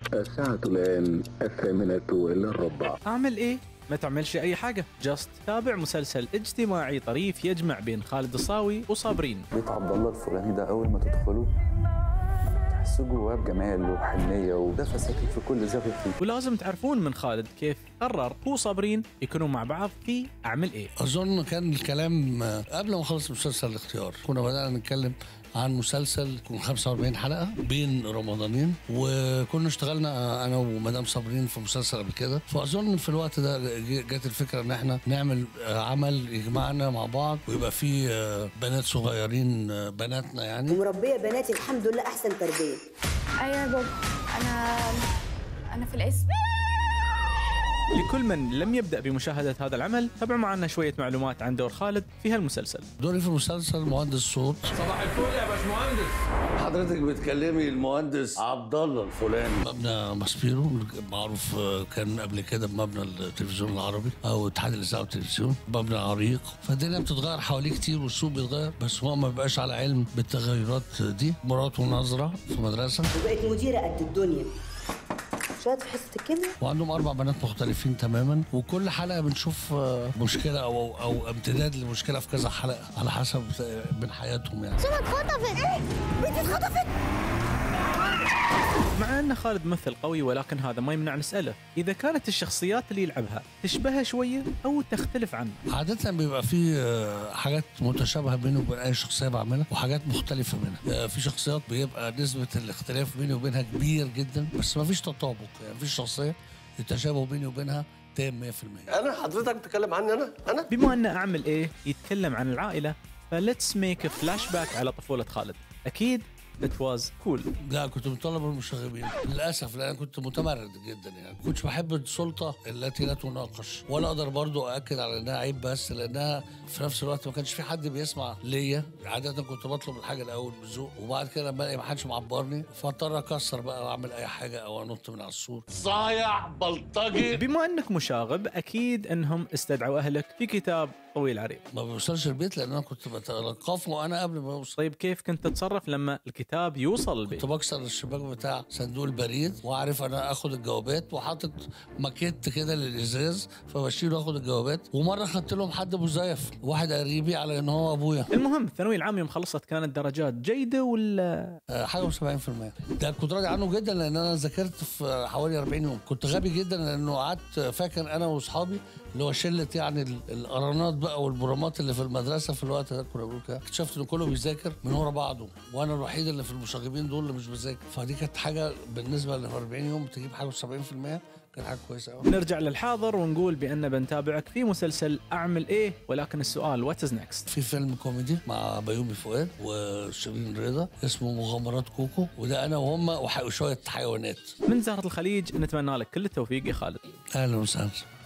الساعة الآن الثامنة إلا الربع اعمل ايه؟ ما تعملش اي حاجه جاست تابع مسلسل اجتماعي طريف يجمع بين خالد الصاوي وصابرين بيت عبد الله الفلاني ده اول ما تدخلوا تحسوا جواه بجمال وحنيه ودفى ساكن في كل زاويه فيه ولازم تعرفون من خالد كيف قرر هو وصابرين يكونوا مع بعض في اعمل ايه اظن كان الكلام آه، قبل ما نخلص مسلسل الاختيار كنا بدانا نتكلم عن مسلسل يكون 45 حلقه بين رمضانين وكنا اشتغلنا انا ومدام صابرين في مسلسل قبل كده فاظن في الوقت ده ج- جت الفكره ان احنا نعمل آه، عمل يجمعنا مع بعض ويبقى فيه آه، بنات صغيرين آه، بناتنا يعني ومربيه بناتي الحمد لله احسن تربيه ايوه يا بابا انا انا في الاسم لكل من لم يبدا بمشاهده هذا العمل تابعوا معنا شويه معلومات عن دور خالد في هالمسلسل دوري في المسلسل مهندس صوت صباح الفل يا باشمهندس حضرتك بتكلمي المهندس عبد الله الفلاني مبنى ماسبيرو معروف آه، كان قبل كده بمبنى التلفزيون العربي او اتحاد الاذاعه والتلفزيون مبنى عريق فالدنيا بتتغير حواليه كتير والسوق بيتغير بس هو ما بيبقاش على علم بالتغيرات دي مراته ناظره في مدرسه وبقت مديره قد الدنيا شويه في حصه الكيمياء وعندهم اربع بنات مختلفين تماما وكل حلقه بنشوف آه، مشكله او او امتداد لمشكله في كذا حلقه على حسب آه، من حياتهم يعني سما اتخطفت ايه بنتي اتخطفت مع ان خالد ممثل قوي ولكن هذا ما يمنع نساله اذا كانت الشخصيات اللي يلعبها تشبهه شويه او تختلف عنه عادة بيبقى في آه، حاجات متشابهة بيني وبين أي شخصية بعملها وحاجات مختلفة منها آه، في شخصيات بيبقى نسبة الاختلاف بيني وبينها كبير جدا بس ما فيش تطابق يعني مفيش شخصية التشابه بيني وبينها تام 100% انا حضرتك بتتكلم عني انا انا بما ان اعمل ايه يتكلم عن العائله فليتس ميك فلاش باك على طفوله خالد اكيد it was cool لا كنت من طلب المشاغبين للاسف لان أنا كنت متمرد جدا يعني كنتش بحب السلطه التي لا تناقش ولا اقدر برضو اكد على انها عيب بس لانها في نفس الوقت ما كانش في حد بيسمع ليا عاده كنت بطلب الحاجه الاول بذوق وبعد كده لما الاقي ما حدش معبرني فاضطر اكسر بقى واعمل اي حاجه او انط من على السور صايع بلطجي بما انك مشاغب اكيد انهم استدعوا اهلك في كتاب طويل عريض ما بوصلش البيت لان انا كنت بتلقفه وانا قبل ما اوصل طيب كيف كنت تتصرف لما الكتاب يوصل البيت كنت بكسر الشباك بتاع صندوق البريد واعرف انا اخد الجوابات وحاطط ماكيت كده للازاز فبشيله واخد الجوابات ومره خدت لهم حد مزيف واحد قريبي على ان هو ابويا المهم الثانويه العامه يوم خلصت كانت درجات جيده ولا آه، حاجه و70% ده كنت راضي عنه جدا لان انا ذاكرت في حوالي 40 يوم كنت غبي جدا لانه قعدت فاكر انا واصحابي اللي هو شله يعني ال- القرانات بقى والبرامات اللي في المدرسه في الوقت ده كنا بنقول كده اكتشفت ان كله بيذاكر من ورا بعضه وانا الوحيد اللي في المشاغبين دول اللي مش بذاكر فدي كانت حاجه بالنسبه ل 40 يوم تجيب حاجه و70% كانت حاجه كويسه قوي نرجع للحاضر ونقول بان بنتابعك في مسلسل اعمل ايه ولكن السؤال وات از نيكست في فيلم كوميدي مع بيومي فؤاد وشيرين رضا اسمه مغامرات كوكو وده انا وهم وح- وشويه حيوانات من زهره الخليج نتمنى لك كل التوفيق يا خالد اهلا وسهلا